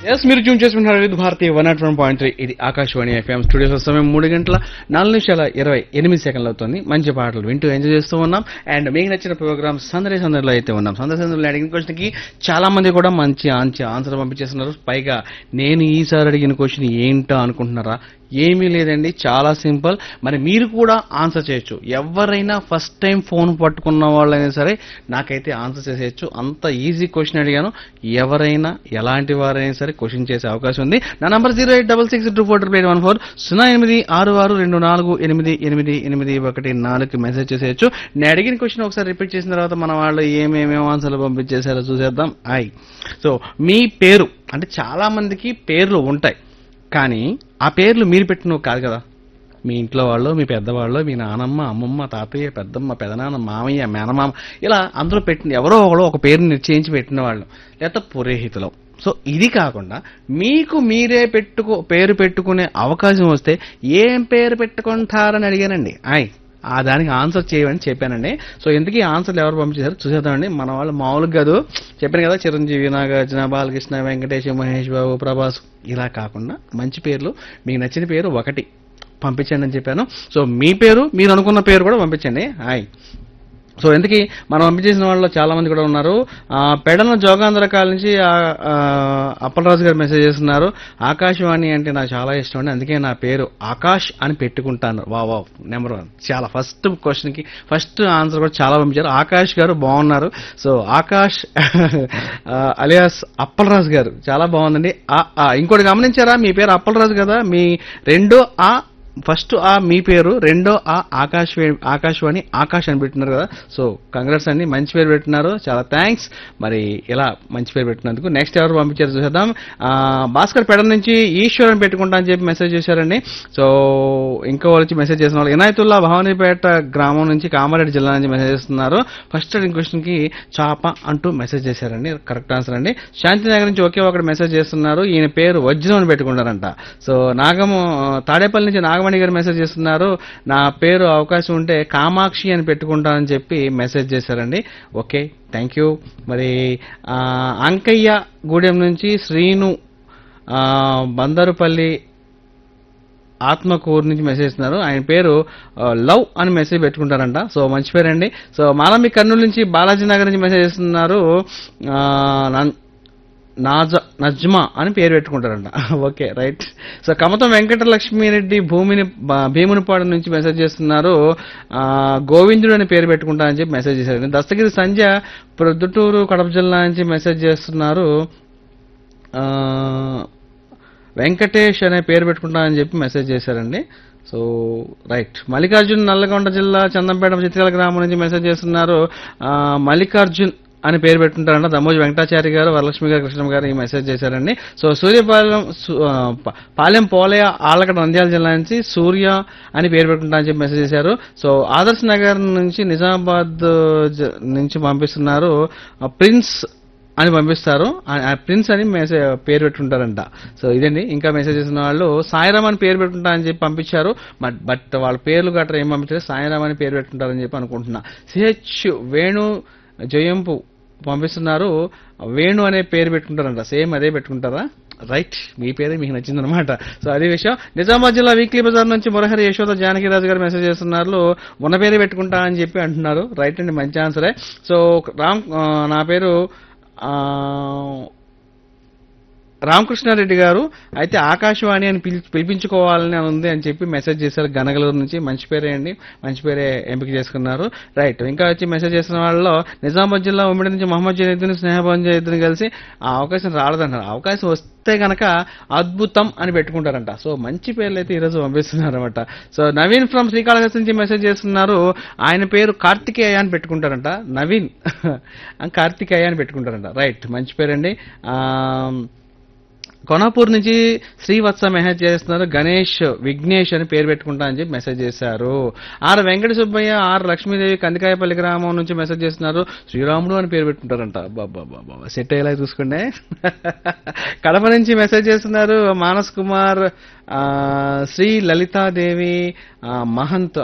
yes మీరు tune చేసుకుంటున్నారు with Bharati one naught one point three ఇది ఆకాశవాణి ఎఫ్ఎం స్టూడియోస్ సమయం మూడు గంటల నాలుగు నిమిషాల ఇరవై ఎనిమిది సెకండ్లు అవుతుంది మంచి పాటలు వింటూ ఎంజాయ్ చేస్తూ ఉన్నాం అండ్ మీకు నచ్చిన ప్రోగ్రామ్ సందడి సందడిలో అయితే ఉన్నాం సందడి సందడిలో అడిగిన క్వశ్చన్ కి చాలా మంది కూడా మంచి మంచి ఆన్సర్ పంపించేస్తున్నారు పైగా నేను ఈసారి అడిగిన క్వశ్చన్ ఏంటో అనుకుంటున్నారా ఏమీ లేదండి చాలా సింపుల్ మరి మీరు కూడా ఆన్సర్ చేయొచ్చు ఎవరైనా ఫస్ట్ టైం ఫోన్ పట్టుకున్న వాళ్ళైనా సరే నాకైతే ఆన్సర్ చేసేయచ్చు అంత ఈజీ క్వశ్చన్ అడిగాను ఎవరైనా ఎలాంటి వారైనా సరే క్వశ్చన్ చేసే అవకాశం ఉంది నా number zero eight double six two four triple eight one four సున్నా ఎనిమిది ఆరు ఆరు రెండు నాలుగు ఎనిమిది ఎనిమిది ఎనిమిది ఒకటి నాలుగు మెసేజ్ చేసేయచ్చు నేను అడిగిన క్వశ్చన్ ఒకసారి రిపీట్ చేసిన తర్వాత మన వాళ్ళు ఏమేమేమి ఆన్సర్లు పంపించేశారో చూసేద్దాం ఐ సో మీ పేరు అంటే చాలా మందికి పేర్లు ఉంటాయి కానీ ఆ పేర్లు మీరు పెట్టినవి కాదు కదా మీ ఇంట్లో వాళ్ళు మీ పెద్దవాళ్ళు మీ నానమ్మ అమ్మమ్మ తాతయ్య పెద్దమ్మ పెదనాన్న మామయ్య మేనమామ ఇలా అందులో పెట్టిన ఎవరో ఒకరు ఒక పేరు నిశ్చయించి పెట్టిన వాళ్ళు లేకపోతే పురోహితులు సో ఇది కాకుండా మీకు మీరే పెట్టుకో పేరు పెట్టుకునే అవకాశం వస్తే ఏం పేరు పెట్టుకుంటారని అడిగానండి ఆయ్ ఆ దానికి ఆన్సర్ చేయమని చెప్పానండి సో ఎందుకు ఆన్సర్లు ఎవరు పంపించారు చూసేద్దామండి మన వాళ్ళు మామూలుగా కాదు చెప్పాను కదా చిరంజీవి నాగార్జున బాలకృష్ణ వెంకటేష్ మహేష్ బాబు ప్రభాస్ ఇలా కాకుండా మంచి పేర్లు మీకు నచ్చిన పేరు ఒకటి పంపించండి అని చెప్పాను సో మీ పేరు మీరు అనుకున్న పేరు కూడా పంపించండి హాయ్ సో ఎందుకు మనం పంపించేసిన వాళ్ళలో చాలా మంది కూడా ఉన్నారు ఆ, పెడన జోగాంధ్రకాల నుంచి ఆ, ఆ, అప్పలరాజు గారు మెసేజ్ చేస్తున్నారు ఆకాశవాణి అంటే నాకు చాలా ఇష్టం అండి అందుకే నా పేరు ఆకాష్ అని పెట్టుకుంటాను వా వా నెంబర్ వన్ చాలా ఫస్ట్ క్వశ్చన్ కి ఫస్ట్ ఆన్సర్ కూడా చాలా పంపించారు ఆకాష్ గారు బాగున్నారు సో ఆకాష్ అలియాస్ అప్పలరాజు గారు చాలా బాగుందండి ఆ, ఆ, ఇంకోటి గమనించారా మీ పేరు అప్పలరాజు కదా మీ రెండో ఆ ఫస్ట్ ఆ మీ పేరు రెండో ఆ ఆకాశ్ ఆకాశవాణి ఆకాష్ అని పెట్టినారు కదా సో కంగ్రాట్స్ అండి మంచి పేరు పెట్టినారు చాలా థ్యాంక్స్ మరి ఇలా మంచి పేరు పెట్టినందుకు నెక్స్ట్ ఎవరు పంపించారు చూసేద్దాం ఆ, భాస్కర్ పెడ నుంచి ఈశ్వర్ అని పెట్టుకుంటా అని చెప్పి మెసేజ్ చేశారండి సో ఇంకో వాళ్ళు వచ్చి మెసేజ్ చేసిన వాళ్ళు ఇనాయతుల్లా భవానీపేట గ్రామం నుంచి కామారెడ్డి జిల్లా నుంచి మెసేజ్ చేస్తున్నారు ఫస్ట్ క్వశ్చన్ కి చాప అంటూ మెసేజ్ చేశారండి కరెక్ట్ ఆన్సర్ అండి శాంతినగర్ నుంచి ఒకే ఒకటి మెసేజ్ చేస్తున్నారు ఈయన పేరు వజ్రం అని పెట్టుకుంటారంట సో నాగము తాడేపల్లి నుంచి నాగమణి గారు మెసేజ్ చేస్తున్నారు నా పేరు అవకాశం ఉంటే కామాక్షి అని పెట్టుకుంటానని చెప్పి మెసేజ్ చేశారండి ఓకే థ్యాంక్ యూ మరి ఆ, అంకయ్య గూడెం నుంచి శ్రీను ఆ, బందరుపల్లి ఆత్మకూరు నుంచి మెసేజ్ ఇస్తున్నారు ఆయన పేరు ఆ, లవ్ అని మెసేజ్ పెట్టుకుంటారంట సో మంచి పేరండి సో మాలమి కర్నూలు నుంచి బాలాజీ నగర్ నుంచి మెసేజ్ ఇస్తున్నారు ఆ, నన్- నాజ నజ్మా అని పేరు పెట్టుకుంటారంట okay right so Kamatham Venkatalakshmireddy భూమిని బ- భీమునిపాడు నుంచి మెసేజ్ చేస్తున్నారు ఆ, గోవిందుడు అని పేరు పెట్టుకుంటారని చెప్పి మెసేజ్ చేశారు దస్తగిరి సంధ్య ప్రొద్దుటూరు కడప జిల్లా నుంచి మెసేజ్ చేస్తున్నారు ఆ, వెంకటేష్ అనే పేరు పెట్టుకుంటానని చెప్పి మెసేజ్ చేశారండి సో రైట్ మల్లికార్జున్ నల్లగొండ జిల్లా చందంపేట చిత్రాల గ్రామం నుంచి మెసేజ్ చేస్తున్నారు ఆ, మల్లికార్జున్ అని పేరు పెట్టుకుంటారంట దమోజ్ వెంకటాచారి గారు వరలక్ష్మి గారు కృష్ణ గారు ఈ మెసేజ్ చేశారండి సో సూర్యపాలెం సు- ఆ, ప- పాలెం పోలయ ఆలగడ నంద్యాల జిల్లా నుంచి సూర్య అని పేరు పెట్టుకుంటారని చెప్పి మెసేజ్ చేశారు సో ఆదర్శ్ నగర్ నుంచి నిజామాబాద్ జ- నుంచి పంపిస్తున్నారు ఆ, ప్రిన్స్ అని పంపిస్తారు ఆ- ఆ ప్రిన్స్ అని మెసేజ్ పేరు పెట్టుకుంటారంట సో ఇదండి ఇంకా మెసేజ్ చేసిన వాళ్ళు సాయిరామ్ అని పేరు పెట్టుకుంటా అని చెప్పి పంపించారు బట్ బట్ వాళ్ళ పేర్లు గట్రా ఏం పంపించారు సాయిరామ్ అని పేరు పెట్టుకుంటారని చెప్పి అనుకుంటున్నా సిహెచ్ వేణు జయంపు పంపిస్తున్నారు వేణు అనే పేరు పెట్టుకుంటారంట సేమ్ అదే పెట్టుకుంటారా రైట్ మీ పేరే మీకు నచ్చిందనమాట సో అదే విషయం నిజామాబాద్ జిల్లా వీక్లీ బజార్ నుంచి మురహరి యశోద జానకిరాజు గారు మెసేజ్ చేస్తున్నారు ఉన్న పేరే పెట్టుకుంటా అని చెప్పి అంటున్నారు రైట్ అండి మంచి ఆన్సరే సో రామ్ ఆ, నా పేరు ఆ, రామకృష్ణారెడ్డి గారు అయితే ఆకాశవాణి అని పిలి పిలిపించుకోవాలని అని ఉంది అని చెప్పి మెసేజ్ చేశారు గనగలూరు నుంచి మంచి పేరే అండి మంచి పేరే ఎంపిక చేసుకున్నారు రైట్ ఇంకా వచ్చి మెసేజ్ చేసిన వాళ్ళలో నిజామాబాద్ జిల్లా ఉమ్మడి నుంచి మహమ్మద్ జనీద్ని స్నేహభవన్ జనీద్ని కలిసి ఆ అవకాశం రాలేదంటారు అవకాశం వస్తే గనక అద్భుతం అని పెట్టుకుంటారంట సో మంచి పేర్లు అయితే ఈరోజు పంపిస్తున్నారు అనమాట సో నవీన్ ఫ్రమ్ శ్రీకాళహస్తి నుంచి మెసేజ్ చేస్తున్నారు ఆయన పేరు కార్తికేయ అని పెట్టుకుంటారంట నవీన్ కార్తికేయ అని పెట్టుకుంటారంట రైట్ మంచి పేరండి ఆ, కొనాపూర్ నుంచి శ్రీవత్స మెసేజ్ చేస్తున్నారు గణేష్ విఘ్నేష్ అని పేరు పెట్టుకుంటా అని చెప్పి మెసేజ్ చేశారు ఆర్ వెంకట సుబ్బయ్య ఆర్ లక్ష్మీదేవి కందికాయపల్లి గ్రామం నుంచి మెసేజ్ చేస్తున్నారు శ్రీరాముడు అని పేరు పెట్టుకుంటారంట బాబా బాబా సెట్ అయ్యేలా చూసుకోండి కడప నుంచి మెసేజ్ చేస్తున్నారు మానస్ కుమార్ ఆ, శ్రీ లలితాదేవి ఆ, మహంత్